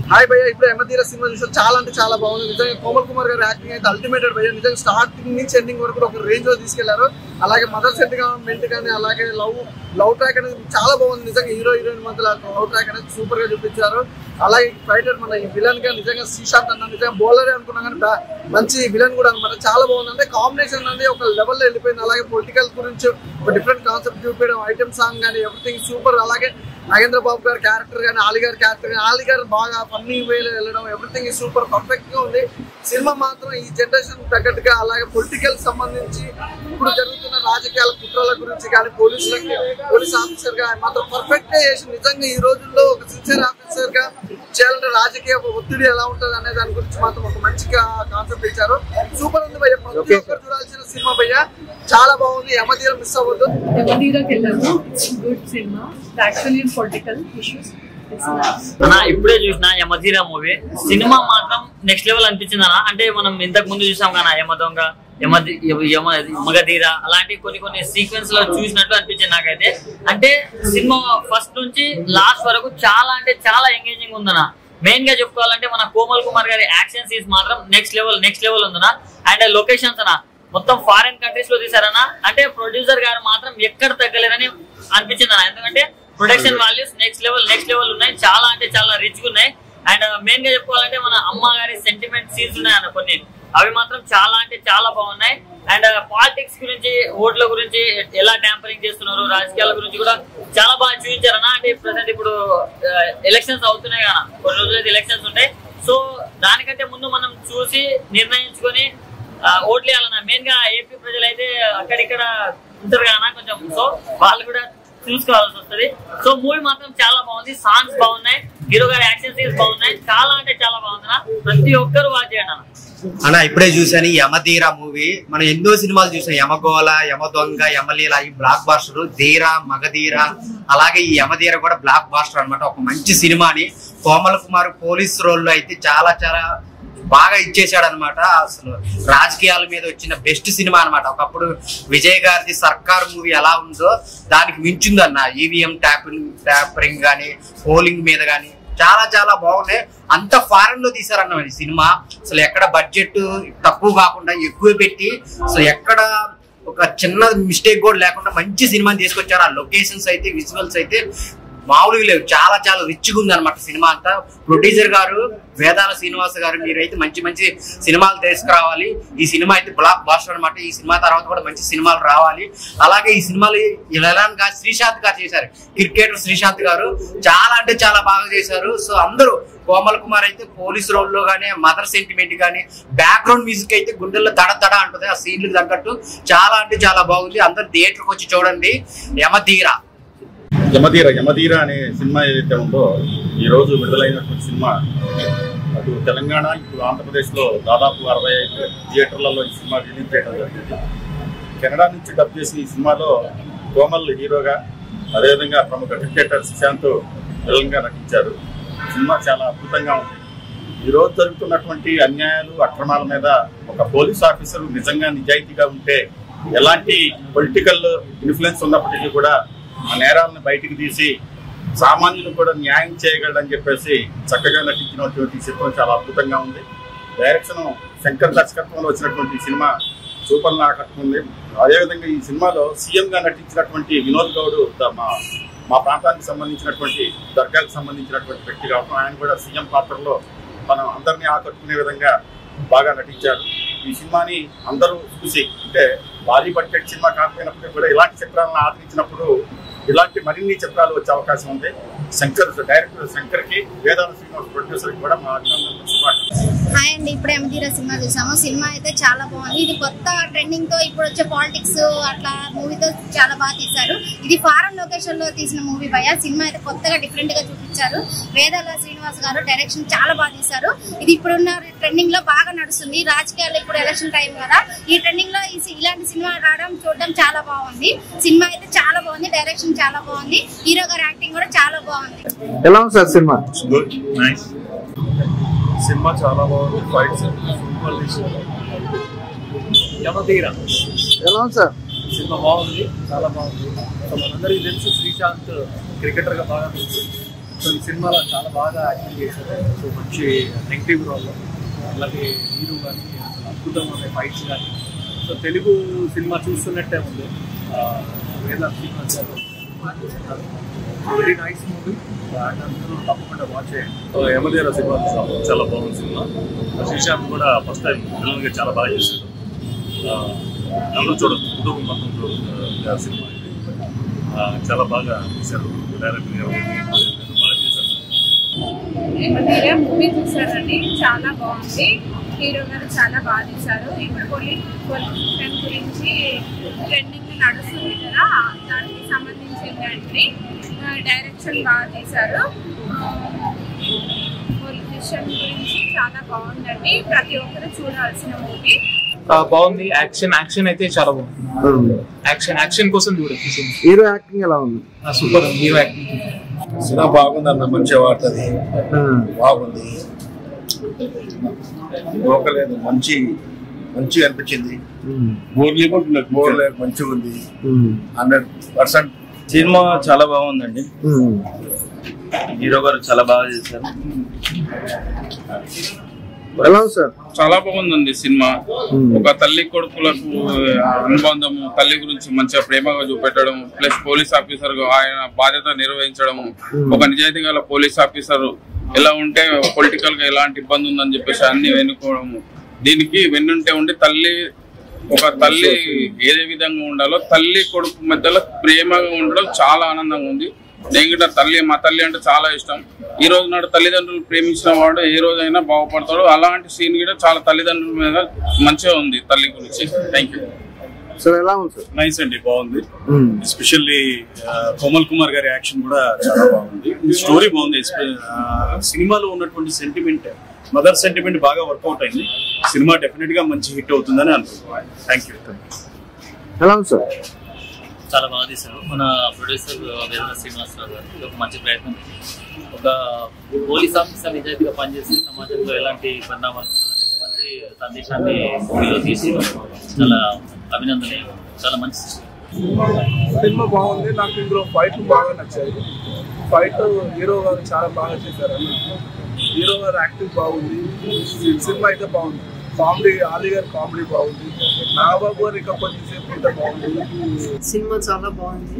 Hi భయ్య ఇప్పుడు ఎమతీర cinema చూసాం చాలా అంటే చాలా బాగుంది నిజంగా కోమల్ కుమార్ గారి యాక్టింగ్ అయితే అల్టిమేటెడ్ భయ్య నిజంగా స్టార్టింగ్ నుంచి ఎండింగ్ వరకు ఒక రేంజ్ లో తీసుకెళ్లారు అలాగే మదర్ సెంటిమెంట్ కానీ అలాగే లవ్ లవ్ ట్రాక్ అనేది చాలా బాగుంది నిజంగా హీరో హీరోయిన్ మధ్య లవ్ ట్రాక్ అనేది సూపర్ గా చూపించారు అలాగే ఫైటర్ మన ఈ విలన్ గా నిజంగా శ్రీశాంత్ అన్న నిజంగా బౌలర్ అనుకున్నా కానీ బా- మంచి విలన్ కూడా అనమాట చాలా బాగుంది అంటే కాంబినేషన్ అనేది ఒక లెవెల్లో వెళ్ళిపోయింది అలాగే పొలిటికల్ గురించి ఒక డిఫరెంట్ కాన్సెప్ట్ చూపించడం ఐటమ్ సాంగ్ కానీ ఎవ్రీథింగ్ సూపర్ అలాగే నాగేంద్ర బాబు గారి క్యారెక్టర్ కానీ ఆలి గారి క్యారెక్టర్ కానీ ఆలి గారు బాగా ఫన్నీ వేలో వెళ్ళడం ఎవ్రీథింగ్ సూపర్ పర్ఫెక్ట్ గా ఉంది సినిమా మాత్రం ఈ జనరేషన్ తగ్గట్టుగా అలాగే పొలిటికల్ సంబంధించి ఇప్పుడు జరుగుతున్న రాజకీయాల కుట్రల గురించి కానీ పోలీసులకి పోలీస్ ఆఫీసర్ గా ఆయన మాత్రం పర్ఫెక్ట్ గా చేసి నిజంగా ఈ రోజుల్లో ఒక సిన్సియర్ ఆఫీసర్ గా చేయాలంటే రాజకీయ ఒత్తిడి ఎలా ఉంటుంది అనే దాని గురించి మాత్రం ఒక మంచి కాన్సెప్ట్ ఇచ్చారు సూపర్ ఉంది భయ్య ప్రతి ఒక్కరు చూడాల్సిన సినిమా భయ్య చాలా బాగుంది యమదీర మిస్ అవ్వద్దు యమదీరాకి వెళ్ళాము it's good cinema actually in political issues it's nice అన్న ఇప్పుడే చూసిన యమధీర మూవీ సినిమా మాత్రం నెక్స్ట్ లెవెల్ అనిపించింది అన్న అంటే మనం ఇంతకు ముందు చూసాం కదా యమ దొంగ యమ యమ మగధీర అలాంటి కొన్ని కొన్ని సీక్వెన్స్ లో చూసినట్టు అనిపించింది నాకైతే అంటే సినిమా ఫస్ట్ నుంచి లాస్ట్ వరకు చాలా అంటే చాలా ఎంగేజింగ్ ఉందన్న మెయిన్ గా చెప్పుకోవాలంటే మన కోమల్ కుమార్ గారి యాక్షన్ సీన్స్ మాత్రం నెక్స్ట్ లెవెల్ నెక్స్ట్ లెవెల్ ఉందన్న అండ్ లొకేషన్స్ అన్న మొత్తం ఫారిన్ కంట్రీస్ లో తీసారన్న అంటే ప్రొడ్యూసర్ గారు మాత్రం ఎక్కడ తగ్గలేదని అనిపించింది అన్న ఎందుకంటే production values next level next level ఉన్నాయి చాలా అంటే చాలా రిచ్ గా ఉన్నాయి అండ్ మెయిన్ గా చెప్పుకోవాలంటే మన అమ్మ గారి సెంటిమెంట్ సీన్స్ ఉన్నాయి అన్న కొన్ని అవి మాత్రం చాలా అంటే చాలా బాగున్నాయి అండ్ పాలిటిక్స్ గురించి ఓట్ల గురించి ఎలా ట్యాంపరింగ్ చేస్తున్నారు రాజకీయాల గురించి కూడా చాలా బాగా చూపించారన్న అంటే ప్రజెంట్ ఇప్పుడు ఎలక్షన్స్ అవుతున్నాయి కదా కొన్ని రోజులు ఎలక్షన్స్ ఉంటాయి సో దానికంటే ముందు మనం చూసి నిర్ణయించుకొని ఆ, ఓట్లు వేయాలన్న మెయిన్ గా ఏపీ ప్రజలు అయితే అక్కడిక్కడ ఉంటారు కదా కొంచెం సో వాళ్ళు కూడా చూసుకోవాల్సి వస్తుంది సో మూవీ మాత్రం చాలా బాగుంది సాంగ్స్ బాగున్నాయి హీరో గారి యాక్షన్ సీన్స్ బాగున్నాయి చాలా అంటే చాలా బాగుంది అన్న. ప్రతి ఒక్కరు వాచ్ చేయండి అన్న అన్న ఇప్పుడే చూసాను ఈ యమధీర మూవీ మనం ఎన్నో సినిమాలు చూసాం యమగోళ యమ దొంగ యమలీల ఈ బ్లాక్ బాస్టర్ ధీర మగధీర అలాగే ఈ యమధీర కూడా బ్లాక్ బాస్టర్ అన్నమాట ఒక మంచి సినిమాని కోమల్ కుమార్ పోలీస్ రోల్ లో అయితే చాలా చాలా బాగా ఇచ్చేసాడు అనమాట అసలు రాజకీయాల మీద వచ్చిన బెస్ట్ సినిమా అన్నమాట ఒకప్పుడు విజయ్ గారిది సర్కార్ మూవీ ఎలా ఉందో దానికి మించిందన్న ఈవీఎం ట్యాపింగ్ ట్యాపరింగ్ కానీ పోలింగ్ మీద కానీ చాలా చాలా బాగున్నాయి అంత ఫారెన్ లో తీసారన్న ఈ సినిమా అసలు ఎక్కడ బడ్జెట్ తక్కువ కాకుండా ఎక్కువ పెట్టి అసలు ఎక్కడ ఒక చిన్న మిస్టేక్ కూడా లేకుండా మంచి సినిమాని తీసుకొచ్చారు ఆ లొకేషన్స్ అయితే విజువల్స్ అయితే మామూలుగా లేవు చాలా చాలా రిచ్గా ఉంది అనమాట సినిమా అంతా ప్రొడ్యూసర్ గారు వేదాల శ్రీనివాస గారు మీరైతే మంచి మంచి సినిమాలు తీసుకురావాలి ఈ సినిమా అయితే బ్లాక్ బాస్టర్ అనమాట ఈ సినిమా తర్వాత కూడా మంచి సినిమాలు రావాలి అలాగే ఈ సినిమాలు ఇలాన్ గారు శ్రీశాంత్ గారు చేశారు క్రికెటర్ శ్రీశాంత్ గారు చాలా అంటే చాలా బాగా చేశారు సో అందరూ కోమల్ కుమార్ అయితే పోలీస్ రోల్ లో గానీ మదర్ సెంటిమెంట్ గానీ బ్యాక్గ్రౌండ్ మ్యూజిక్ అయితే గుండెల్లో తడ తడ అంటుంది ఆ సీన్లకు తగ్గట్టు చాలా అంటే చాలా బాగుంది అందరు థియేటర్కి వచ్చి చూడండి యమధీర యమధీర యమధీర అనే సినిమా ఏదైతే ఉందో ఈ రోజు విడుదలైనటువంటి సినిమా అటు తెలంగాణ ఇప్పుడు ఆంధ్రప్రదేశ్లో దాదాపు అరవై ఐదు థియేటర్లలో ఈ సినిమా రిలీజ్ చేయడం జరిగింది కెనడా నుంచి డబ్ చేసిన ఈ సినిమాలో కోమల్ హీరోగా అదేవిధంగా ప్రముఖ క్రికెటర్ సుశాంత్ విలన్గా నటించారు సినిమా చాలా అద్భుతంగా ఉంది ఈ రోజు జరుగుతున్నటువంటి అన్యాయాలు అక్రమాల మీద ఒక పోలీస్ ఆఫీసర్ నిజంగా నిజాయితీగా ఉంటే ఎలాంటి పొలిటికల్ ఇన్ఫ్లుయెన్స్ ఉన్నప్పటికీ కూడా ఆ నేరాలను బయటికి తీసి సామాన్యులు కూడా న్యాయం చేయగలడని చెప్పేసి చక్కగా నటించినటువంటి ఈ చిత్రం చాలా అద్భుతంగా ఉంది డైరెక్షన్ శంకర్ దర్శకత్వంలో వచ్చినటువంటి ఈ సినిమా సూపర్ ఆకట్టుకుంది అదేవిధంగా ఈ సినిమాలో సీఎం గా నటించినటువంటి వినోద్ గౌడ్ ద- మా మా ప్రాంతానికి సంబంధించినటువంటి దర్గాకు సంబంధించినటువంటి వ్యక్తి కావడం ఆయన కూడా సీఎం పాత్రలో మనం అందరినీ ఆకట్టుకునే విధంగా బాగా నటించారు ఈ సినిమాని అందరూ చూసి అంటే భారీ బడ్జెట్ సినిమా కాకపోయినప్పటికీ కూడా ఇలాంటి చిత్రాలను ఆదరించినప్పుడు ఇలాంటి మరిన్ని చిత్రాలు వచ్చే అవకాశం ఉంది శంకర్ డైరెక్టర్ శంకర్ కి వేదాంత శ్రీనివాస్ ప్రొడ్యూసర్ కి కూడా మా అభినందనలు శుభాకాంక్షలు హాయ్ అండి ఇప్పుడే ఎంతీరా సినిమా చూసాము సినిమా అయితే చాలా బాగుంది ఇది కొత్త ట్రెండింగ్ తో ఇప్పుడు వచ్చే పాలిటిక్స్ అట్లా మూవీతో చాలా బాగా తీశారు ఇది ఫారెన్ లొకేషన్ లో తీసిన మూవీ భయ సినిమా అయితే కొత్తగా డిఫరెంట్ గా చూపించారు వేదాల శ్రీనివాస్ గారు డైరెక్షన్ చాలా బాగా తీశారు ఇది ఇప్పుడున్న ట్రెండింగ్ లో బాగా నడుస్తుంది రాజకీయాలు ఇప్పుడు ఎలక్షన్ టైం కదా ఈ ట్రెండింగ్ లో ఈ సి- ఇలాంటి సినిమా రావడం చూడడం చాలా బాగుంది సినిమా అయితే చాలా బాగుంది డైరెక్షన్ చాలా బాగుంది హీరో గారి యాక్టింగ్ కూడా చాలా బాగుంది ఎలా ఉంది sir cinema good nice cinema చాలా బాగుంది ఫైట్స్ సూపర్ యమధీర ఎలా ఉంది సార్ సినిమా బాగుంది చాలా బాగుంది సో మనందరికీ తెలుసు శ్రీశాంత్ క్రికెటర్ గా బాగా తెలుసు సో ఈ సినిమాలో చాలా బాగా యాక్టింగ్ చేశారు సో మంచి నెగిటివ్ రోల్ అలాగే హీరో కానీ అద్భుతంగా ఉన్నాయి ఫైట్స్ కానీ సో తెలుగు సినిమా చూస్తున్నట్టే ఉంది ఆ, వేద శ్రీనివాస్ గారు వెరీ నైస్ మూవీ అండ్ అందరూ తప్పకుండా వాచ్ చేయండి సో యమధీర సినిమా చూసాం చాలా బాగుంది సినిమా శ్రీశాంత్ కూడా ఫస్ట్ టైం విలన్గా చాలా బాగా చేశాడు ఆ, అందరూ చూడొచ్చు కుటుంబం మొత్తం చూడొచ్చు ఆ సినిమా ఇది ఆ, చాలా బాగా తీశారు డైరెక్టర్ గారు బాగా చేశారు ఏమంటారా మూవీ చూసారండి చాలా బాగుంది హీరో గారు చాలా బాగా తీశారు ఇప్పుడు పోలీస్ పొలిటీషియన్ గురించి ట్రెండింగ్ నడుస్తుంది కదా దానికి సంబంధించిందండి డైరెక్షన్ బాగా తీశారు పొలిటీషియన్ గురించి చాలా బాగుందండి ప్రతి ఒక్కరు చూడాల్సిన మూవీ బాగుంది యాక్షన్ యాక్షన్ అయితే చాలా బాగుంది యాక్షన్ యాక్షన్ కోసం చూడొచ్చు సినిమా హీరో యాక్టింగ్ ఎలా ఉంది సూపర్ హీరో యాక్టింగ్ సినిమా బాగుంది అన్న మంచిగా వాడుతుంది బాగుంది లోకలేదు మంచి మంచిగా అనిపించింది బోర్ లేదు మంచిగా ఉంది హండ్రెడ్ పర్సెంట్ సినిమా చాలా బాగుందండి హీరో గారు చాలా బాగా చేశారు ఎలా ఉంది సార్ చాలా బాగుందండి సినిమా ఒక తల్లి కొడుకులకు ఆ, అనుబంధము తల్లి గురించి మంచిగా ప్రేమగా చూపెట్టడం ప్లస్ పోలీస్ ఆఫీసర్ గా ఆయన బాధ్యత నిర్వహించడం ఒక నిజాయితీ గల పోలీస్ ఆఫీసర్ ఎలా ఉంటే పొలిటికల్ గా ఎలాంటి ఇబ్బంది ఉందని చెప్పేసి అన్ని వెనుకోవడం దీనికి వెన్నుంటే ఉండి తల్లి ఒక తల్లి ఏ విధంగా ఉండాలో తల్లి కొడుకు మధ్యలో ప్రేమగా ఉండడం చాలా ఆనందంగా ఉంది నేను కూడా తల్లి మా తల్లి అంటే చాలా ఇష్టం ఈ రోజు నాడు తల్లిదండ్రులు ప్రేమించిన వాడు ఏ రోజైనా బాగుపడతాడు అలాంటి సీన్ కూడా చాలా తల్లిదండ్రుల మీద మంచిగా ఉంది తల్లి గురించి థ్యాంక్ యూ సార్ ఎలా ఉంది సార్ నైస్ అండి బాగుంది ఎస్పెషల్లీ కోమల్ కుమార్ గారి యాక్షన్ కూడా చాలా బాగుంది స్టోరీ బాగుంది ఎస్పె- ఆ, సినిమాలో ఉన్నటువంటి సెంటిమెంట్ మదర్ సెంటిమెంట్ బాగా వర్కౌట్ అయింది సినిమా డెఫినెట్ గా మంచి హిట్ అవుతుందని అనుకుంటున్నాను థ్యాంక్ యూ ఎలా ఉంది సార్ చాలా బాగా తీశారు మన ప్రొడ్యూసర్ వేదన శ్రీనివాసరావు గారు ఇది ఒక మంచి ప్రయత్నం ఒక పోలీస్ ఆఫీసర్ నిజాయితీగా పనిచేసి సమాజంలో ఎలాంటి పరిణామాలు ఉంటుందనేది మంచి సందేశాన్ని మూవీలో తీసి చాలా అభినందనీయం చాలా మంచి సినిమా బాగుంది నాకు ఇందులో ఫైట్ బాగా నచ్చాయి ఫైట్ హీరో గారు చాలా బాగా చేశారు హీరో గారు యాక్టింగ్ బాగుంది సినిమా అయితే బాగుంది కామెడీ ఆలీ గారి కామెడీ బాగుంది నాగబాబు గారు ఇక కొద్దిసేపు అయితే బాగుంది సినిమా చాలా బాగుంది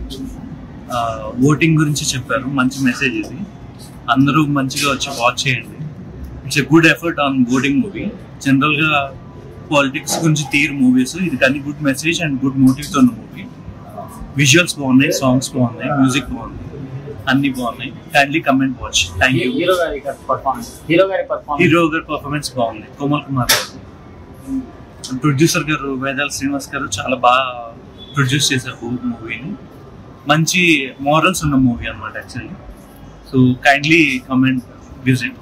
ఓటింగ్ గురించి చెప్పారు మంచి మెసేజ్ ఇది అందరూ మంచిగా వచ్చి వాచ్ చేయండి it's a good effort on voting movie general గా పాలిటిక్స్ గురించి తీరు మూవీస్ ఇది కానీ good message and good motive తో ఉన్న మూవీ విజువల్స్ బాగున్నాయి సాంగ్స్ బాగున్నాయి మ్యూజిక్ బాగుంది అన్ని బాగున్నాయి kindly comment watch thank you hero గారి పర్ఫార్మెన్స్ హీరో గారి పర్ఫార్మెన్స్ హీరో గారి పర్ఫార్మెన్స్ బాగుంది కోమల్ కుమార్ గారు ప్రొడ్యూసర్ గారు వేదాల శ్రీనివాస్ గారు చాలా బాగా ప్రొడ్యూస్ చేశారు మూవీని మంచి మోరల్స్ ఉన్న మూవీ అనమాట actually so kindly comment visit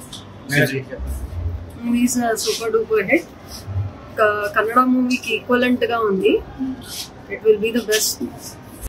movies super duper hit Kannada మూవీకి ఈక్వలెంట్ గా ఉంది it will be the best